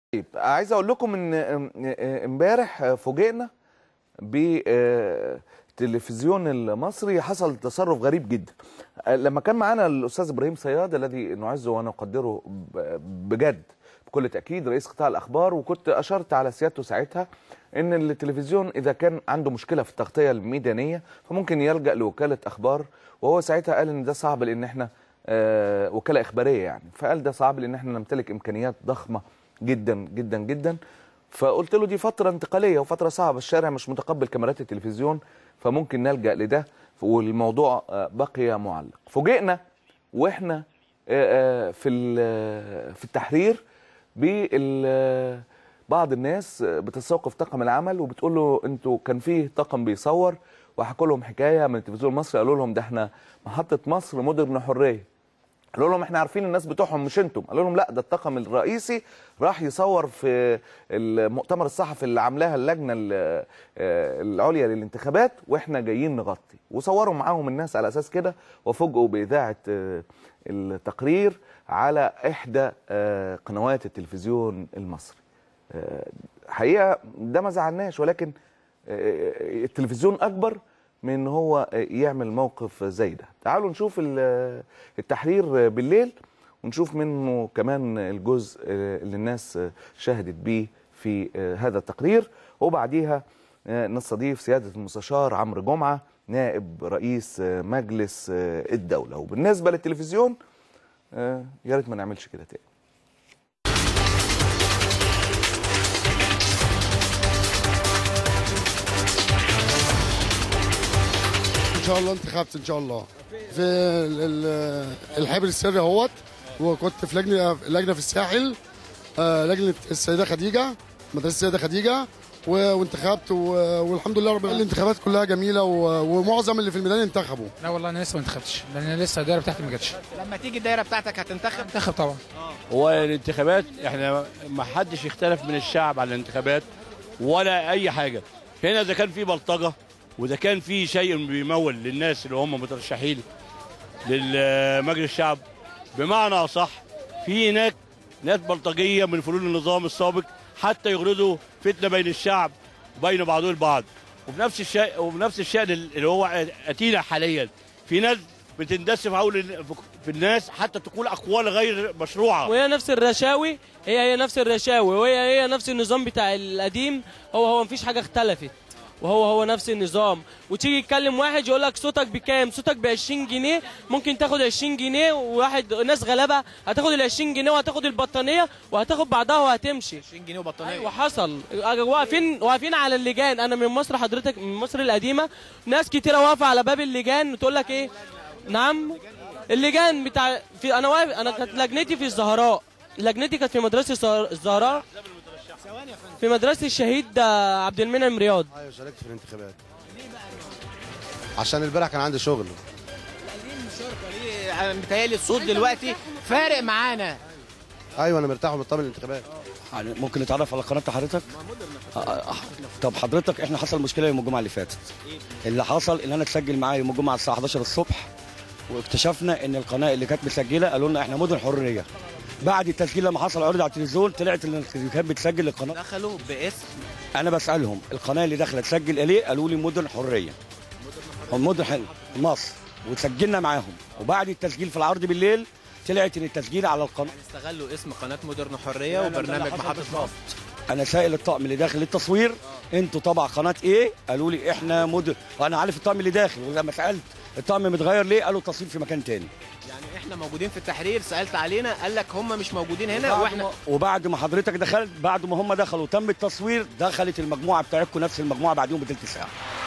طيب عايز اقول لكم ان امبارح فوجئنا بالتلفزيون المصري حصل تصرف غريب جدا لما كان معانا الاستاذ ابراهيم صياد الذي نعزه ونقدره بجد بكل تاكيد رئيس قطاع الاخبار وكنت اشرت على سيادته ساعتها ان التلفزيون اذا كان عنده مشكله في التغطيه الميدانيه فممكن يلجا لوكاله اخبار وهو ساعتها قال ان ده صعب لان احنا آه وكاله اخباريه يعني فقال ده صعب لان احنا نمتلك امكانيات ضخمه جدا جدا جدا فقلت له دي فتره انتقاليه وفتره صعبه الشارع مش متقبل كاميرات التلفزيون فممكن نلجا لده والموضوع بقي معلق فوجئنا واحنا في في التحرير بال بعض الناس بتستوقف طاقم العمل وبتقول له انتوا كان فيه طاقم بيصور وحكوا لهم حكايه من التلفزيون المصري قالوا لهم ده احنا محطه مصر مودرن حريه قالوا لهم احنا عارفين الناس بتوعهم مش انتم قالوا لهم لا ده الطاقم الرئيسي راح يصور في المؤتمر الصحفي اللي عاملاها اللجنه العليا للانتخابات واحنا جايين نغطي وصوروا معاهم الناس على اساس كده وفوجئوا باذاعه التقرير على احدى قنوات التلفزيون المصري حقيقه ده ما زعلناش ولكن التلفزيون اكبر من ان هو يعمل موقف زي ده تعالوا نشوف التحرير بالليل ونشوف منه كمان الجزء اللي الناس شهدت بيه في هذا التقرير وبعديها نستضيف سيادة المستشار عمرو جمعة نائب رئيس مجلس الدولة وبالنسبة للتلفزيون يا ريت ما نعملش كده تاني ان شاء الله انتخبت ان شاء الله في الحبر السري اهوت وكنت في لجنه لجنه في الساحل لجنه السيده خديجه مدرسه السيده خديجه وانتخبت والحمد لله رب العالمين الانتخابات كلها جميله ومعظم اللي في الميدان انتخبوا لا والله انا لسه ما انتخبتش لان انا لسه الدايره بتاعتي ما جاتش لما تيجي الدايره بتاعتك هتنتخب انتخب طبعا هو الانتخابات احنا ما حدش يختلف من الشعب على الانتخابات ولا اي حاجه هنا اذا كان في بلطجه واذا كان في شيء بيمول للناس اللي هم مترشحين للمجلس الشعب بمعنى اصح في هناك ناس بلطجيه من فلول النظام السابق حتى يغرضوا فتنه بين الشعب وبين بعضهم البعض وبنفس الشيء وبنفس الشأن اللي هو اتينا حاليا في ناس بتندس حول في الناس حتى تقول اقوال غير مشروعه وهي نفس الرشاوي هي هي نفس الرشاوي وهي هي نفس النظام بتاع القديم هو هو مفيش حاجه اختلفت وهو هو نفس النظام وتيجي تكلم واحد يقول لك صوتك بكام صوتك ب 20 جنيه ممكن تاخد 20 جنيه وواحد ناس غلابه هتاخد ال 20 جنيه وهتاخد البطانيه وهتاخد بعدها وهتمشي 20 جنيه وبطانيه ايوه حصل واقفين واقفين على اللجان انا من مصر حضرتك من مصر القديمه ناس كتيره واقفه على باب اللجان وتقول لك ايه نعم اللجان بتاع في انا واقف انا كانت لجنتي في الزهراء لجنتي كانت في مدرسه الزهراء في مدرسه الشهيد عبد المنعم رياض ايوه شاركت في الانتخابات عشان البارح كان عندي شغل انا متهيألي الصوت دلوقتي فارق معانا ايوه انا مرتاح ومطمن الانتخابات يعني ممكن نتعرف على قناه حضرتك طب حضرتك احنا حصل مشكله يوم الجمعه اللي فاتت اللي حصل ان انا اتسجل معايا يوم الجمعه الساعه 11 الصبح واكتشفنا ان القناه اللي كانت مسجله قالوا لنا احنا مدن حريه بعد التسجيل لما حصل عرض على التلفزيون طلعت اللي كانت بتسجل القناه دخلوا باسم انا بسالهم القناه اللي داخله تسجل ليه قالوا لي مدن حريه مدن حلو مصر وسجلنا معاهم وبعد التسجيل في العرض بالليل طلعت ان التسجيل على القناه استغلوا اسم قناه مودرن حريه وبرنامج محطه مصر انا سائل الطقم اللي داخل التصوير انتوا طبعا قناه ايه قالوا لي احنا مدن وانا عارف الطقم اللي داخل ولما سالت الطقم متغير ليه قالوا التصوير في مكان تاني يعني احنا موجودين في التحرير سالت علينا قال لك هم مش موجودين هنا وبعد واحنا ما وبعد ما حضرتك دخلت بعد ما هم دخلوا تم التصوير دخلت المجموعه بتاعتكم نفس المجموعه بعديهم بثلث ساعه